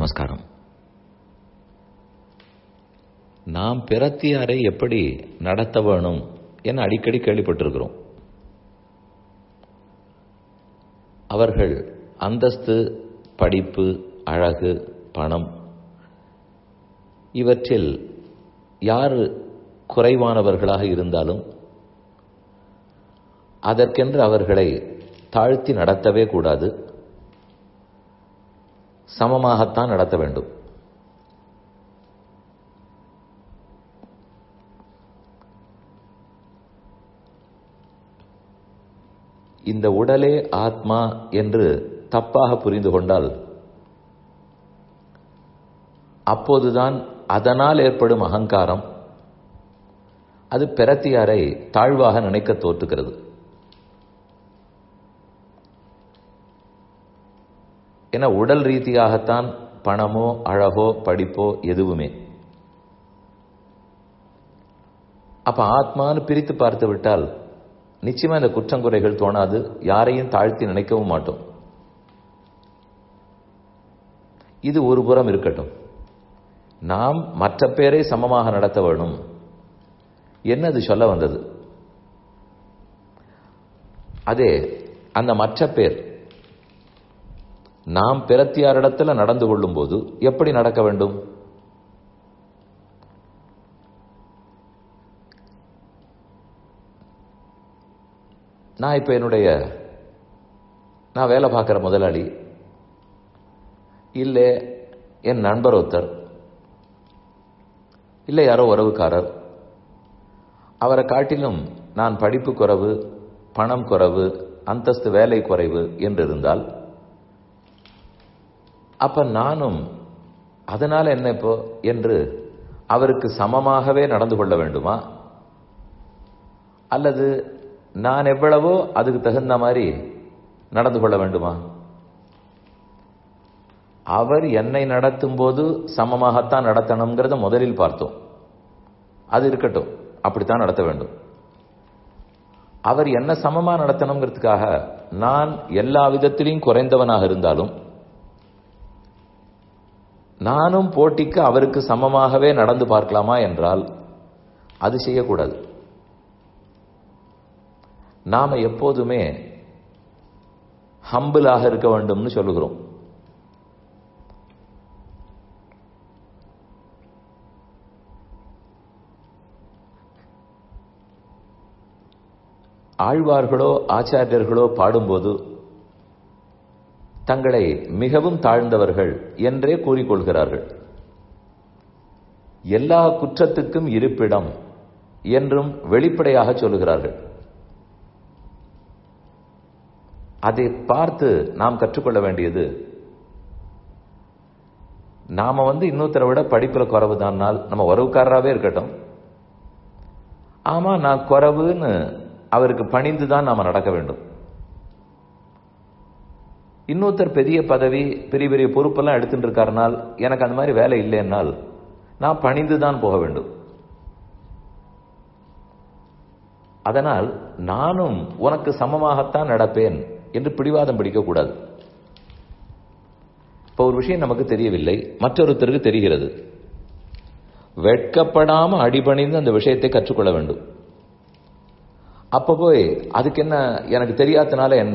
நமஸ்காரம் நாம் பிறத்தியாரை எப்படி நடத்த வேணும் என அடிக்கடி கேள்விப்பட்டிருக்கிறோம் அவர்கள் அந்தஸ்து படிப்பு அழகு பணம் இவற்றில் யார் குறைவானவர்களாக இருந்தாலும் அதற்கென்று அவர்களை தாழ்த்தி நடத்தவே கூடாது சமமாகத்தான் நடத்த வேண்டும் இந்த உடலே ஆத்மா என்று தப்பாக புரிந்து கொண்டால் அப்போதுதான் அதனால் ஏற்படும் அகங்காரம் அது பிரத்தியாரை தாழ்வாக நினைக்க தோற்றுகிறது என உடல் ரீதியாகத்தான் பணமோ அழகோ படிப்போ எதுவுமே அப்ப ஆத்மான்னு பிரித்து பார்த்து விட்டால் நிச்சயமா இந்த குற்றங்குறைகள் தோணாது யாரையும் தாழ்த்தி நினைக்கவும் மாட்டோம் இது ஒரு புறம் இருக்கட்டும் நாம் மற்ற பேரை சமமாக நடத்த வேணும் என்ன அது சொல்ல வந்தது அதே அந்த மற்ற பேர் நாம் பிறத்தியாரிடத்தில் நடந்து கொள்ளும் போது எப்படி நடக்க வேண்டும் நான் இப்போ என்னுடைய நான் வேலை பார்க்குற முதலாளி இல்லை என் நண்பர் ஒருத்தர் இல்லை யாரோ உறவுக்காரர் அவரை காட்டிலும் நான் படிப்பு குறைவு பணம் குறைவு அந்தஸ்து வேலை குறைவு என்று இருந்தால் அப்ப நானும் அதனால என்ன இப்போ என்று அவருக்கு சமமாகவே நடந்து கொள்ள வேண்டுமா அல்லது நான் எவ்வளவோ அதுக்கு தகுந்த மாதிரி நடந்து கொள்ள வேண்டுமா அவர் என்னை நடத்தும் போது சமமாகத்தான் நடத்தணுங்கிறத முதலில் பார்த்தோம் அது இருக்கட்டும் அப்படித்தான் நடத்த வேண்டும் அவர் என்ன சமமா நடத்தணுங்கிறதுக்காக நான் எல்லா விதத்திலையும் குறைந்தவனாக இருந்தாலும் நானும் போட்டிக்கு அவருக்கு சமமாகவே நடந்து பார்க்கலாமா என்றால் அது செய்யக்கூடாது நாம எப்போதுமே ஹம்பிளாக இருக்க வேண்டும்னு சொல்லுகிறோம் ஆழ்வார்களோ ஆச்சாரியர்களோ பாடும்போது தங்களை மிகவும் தாழ்ந்தவர்கள் என்றே கூறிக்கொள்கிறார்கள் எல்லா குற்றத்துக்கும் இருப்பிடம் என்றும் வெளிப்படையாக சொல்லுகிறார்கள் அதை பார்த்து நாம் கற்றுக்கொள்ள வேண்டியது நாம வந்து இன்னொருத்தரை விட படிப்புல குறவு தான்னால் நம்ம உறவுக்காரராகவே இருக்கட்டும் ஆமா நான் குறவுன்னு அவருக்கு பணிந்து தான் நாம நடக்க வேண்டும் இன்னொருத்தர் பெரிய பதவி பெரிய பெரிய பொறுப்பெல்லாம் எடுத்துட்டு இருக்காருனால் எனக்கு அந்த மாதிரி வேலை இல்லைன்னால் நான் பணிந்து தான் போக வேண்டும் அதனால் நானும் உனக்கு சமமாகத்தான் நடப்பேன் என்று பிடிவாதம் பிடிக்கக்கூடாது இப்போ ஒரு விஷயம் நமக்கு தெரியவில்லை மற்றொருத்தருக்கு தெரிகிறது வெட்கப்படாம அடிபணிந்து அந்த விஷயத்தை கற்றுக்கொள்ள வேண்டும் அப்ப போய் அதுக்கு என்ன எனக்கு தெரியாதனால என்ன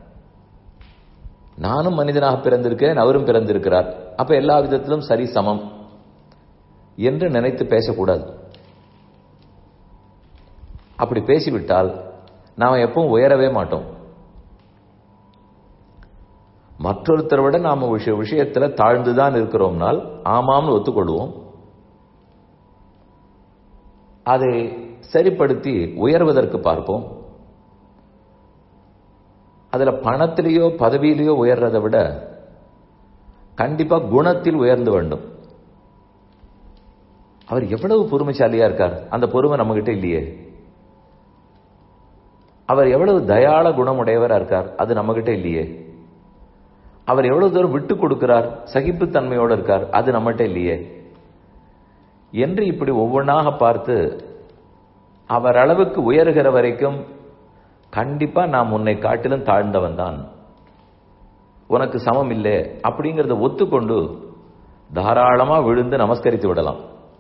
நானும் மனிதனாக பிறந்திருக்கிறேன் அவரும் பிறந்திருக்கிறார் அப்ப எல்லா விதத்திலும் சரி சமம் என்று நினைத்து பேசக்கூடாது அப்படி பேசிவிட்டால் நாம் எப்பவும் உயரவே மாட்டோம் மற்றொருத்தரை விட நாம விஷய விஷயத்துல தாழ்ந்துதான் இருக்கிறோம்னால் ஆமாம்னு ஒத்துக்கொள்வோம் அதை சரிப்படுத்தி உயர்வதற்கு பார்ப்போம் அதுல பணத்திலேயோ பதவியிலேயோ உயர்றதை விட கண்டிப்பா குணத்தில் உயர்ந்து வேண்டும் அவர் எவ்வளவு பொறுமைசாலியா இருக்கார் அந்த பொறுமை நம்ம கிட்ட இல்லையே அவர் எவ்வளவு தயாள குணமுடையவரா இருக்கார் அது நம்ம கிட்ட இல்லையே அவர் எவ்வளவு தூரம் விட்டு கொடுக்கிறார் சகிப்புத்தன்மையோடு இருக்கார் அது நம்மகிட்ட இல்லையே என்று இப்படி ஒவ்வொன்றாக பார்த்து அவர் அளவுக்கு உயர்கிற வரைக்கும் கண்டிப்பா நான் உன்னை காட்டிலும் தாழ்ந்தவன் தான் உனக்கு சமம் இல்லை அப்படிங்கிறத ஒத்துக்கொண்டு தாராளமா விழுந்து நமஸ்கரித்து விடலாம்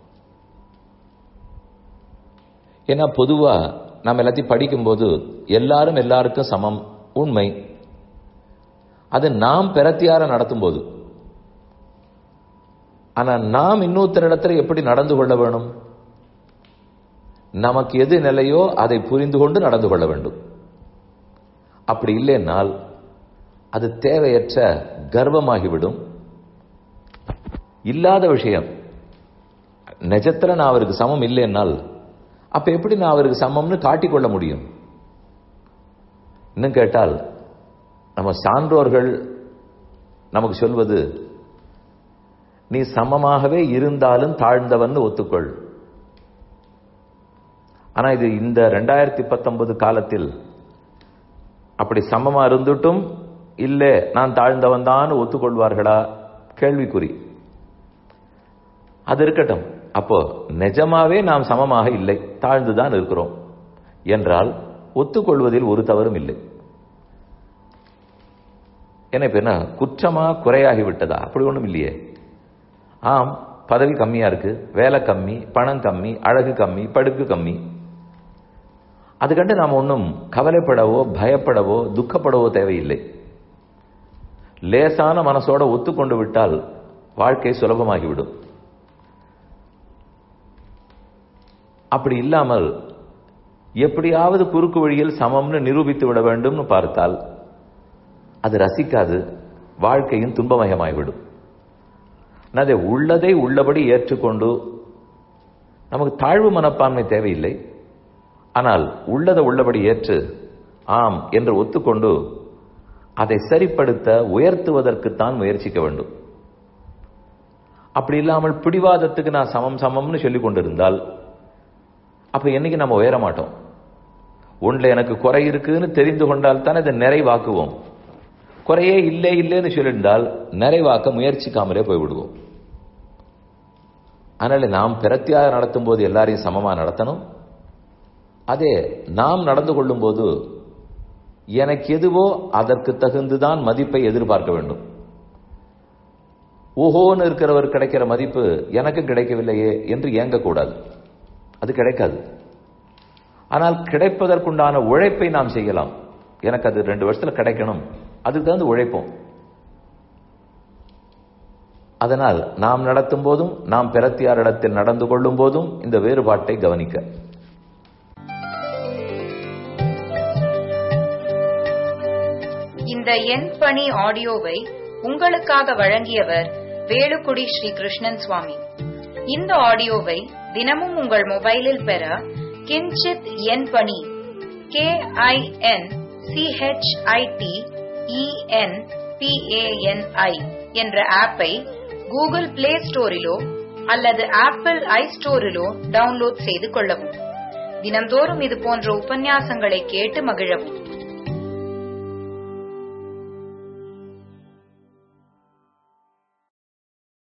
ஏன்னா பொதுவா நம்ம எல்லாத்தையும் படிக்கும்போது எல்லாரும் எல்லாருக்கும் சமம் உண்மை அது நாம் பிரத்தியார நடத்தும் போது ஆனா நாம் இன்னொருத்தரிடத்துல எப்படி நடந்து கொள்ள வேணும் நமக்கு எது நிலையோ அதை புரிந்து கொண்டு நடந்து கொள்ள வேண்டும் அப்படி இல்லைன்னால் அது தேவையற்ற கர்வமாகிவிடும் இல்லாத விஷயம் நிஜத்துல நான் அவருக்கு சமம் இல்லைன்னால் அப்ப எப்படி நான் அவருக்கு சமம்னு காட்டிக்கொள்ள முடியும் இன்னும் கேட்டால் நம்ம சான்றோர்கள் நமக்கு சொல்வது நீ சமமாகவே இருந்தாலும் தாழ்ந்தவன் ஒத்துக்கொள் ஆனா இது இந்த ரெண்டாயிரத்தி பத்தொன்பது காலத்தில் அப்படி சமமா இருந்துட்டும் இல்ல நான் தாழ்ந்தவன் தான் ஒத்துக்கொள்வார்களா கேள்விக்குறி அது இருக்கட்டும் அப்போ நிஜமாவே நாம் சமமாக இல்லை தாழ்ந்துதான் இருக்கிறோம் என்றால் ஒத்துக்கொள்வதில் ஒரு தவறும் இல்லை என்ன இப்ப என்ன குற்றமா குறையாகி விட்டதா அப்படி ஒண்ணும் இல்லையே ஆம் பதவி கம்மியா இருக்கு வேலை கம்மி பணம் கம்மி அழகு கம்மி படுக்கு கம்மி அது கண்டு நாம் ஒன்றும் கவலைப்படவோ பயப்படவோ துக்கப்படவோ தேவையில்லை லேசான மனசோட ஒத்துக்கொண்டு விட்டால் வாழ்க்கை சுலபமாகிவிடும் அப்படி இல்லாமல் எப்படியாவது குறுக்கு வழியில் சமம்னு நிரூபித்து விட வேண்டும்னு பார்த்தால் அது ரசிக்காது வாழ்க்கையின் துன்பமயமாகிவிடும் அதை உள்ளதை உள்ளபடி ஏற்றுக்கொண்டு நமக்கு தாழ்வு மனப்பான்மை தேவையில்லை ஆனால் உள்ளதை உள்ளபடி ஏற்று ஆம் என்று ஒத்துக்கொண்டு அதை சரிப்படுத்த உயர்த்துவதற்குத்தான் முயற்சிக்க வேண்டும் அப்படி இல்லாமல் பிடிவாதத்துக்கு நான் சமம் சமம்னு சொல்லிக் கொண்டிருந்தால் அப்ப என்னைக்கு நம்ம உயர மாட்டோம் ஒன்றுல எனக்கு குறை இருக்குன்னு தெரிந்து கொண்டால் தான் அதை நிறைவாக்குவோம் குறையே இல்லை இல்லைன்னு சொல்லியிருந்தால் நிறைவாக்க முயற்சிக்காமலே போய்விடுவோம் அதனால நாம் பிரத்தியாக நடத்தும் போது எல்லாரையும் சமமா நடத்தணும் அதே நாம் நடந்து கொள்ளும் போது எனக்கு எதுவோ அதற்கு தகுந்துதான் மதிப்பை எதிர்பார்க்க வேண்டும் ஓஹோன்னு இருக்கிறவர் கிடைக்கிற மதிப்பு எனக்கு கிடைக்கவில்லையே என்று இயங்கக்கூடாது அது கிடைக்காது ஆனால் கிடைப்பதற்குண்டான உழைப்பை நாம் செய்யலாம் எனக்கு அது ரெண்டு வருஷத்துல கிடைக்கணும் அதுக்கு தகுந்து உழைப்போம் அதனால் நாம் நடத்தும் போதும் நாம் பிரத்தியாரிடத்தில் நடந்து கொள்ளும் போதும் இந்த வேறுபாட்டை கவனிக்க இந்த எண் பணி ஆடியோவை உங்களுக்காக வழங்கியவர் வேலுக்குடி ஸ்ரீ கிருஷ்ணன் சுவாமி இந்த ஆடியோவை தினமும் உங்கள் மொபைலில் பெற கிஞ்சித் எண் பணி கே ஐ என் சிஹெச்ஐடி இஎன் பிஏஎன்ஐ என்ற ஆப்பை கூகுள் பிளே ஸ்டோரிலோ அல்லது ஆப்பிள் ஐ ஸ்டோரிலோ டவுன்லோட் செய்து கொள்ளவும் தினந்தோறும் இது போன்ற உபன்யாசங்களை கேட்டு மகிழவும்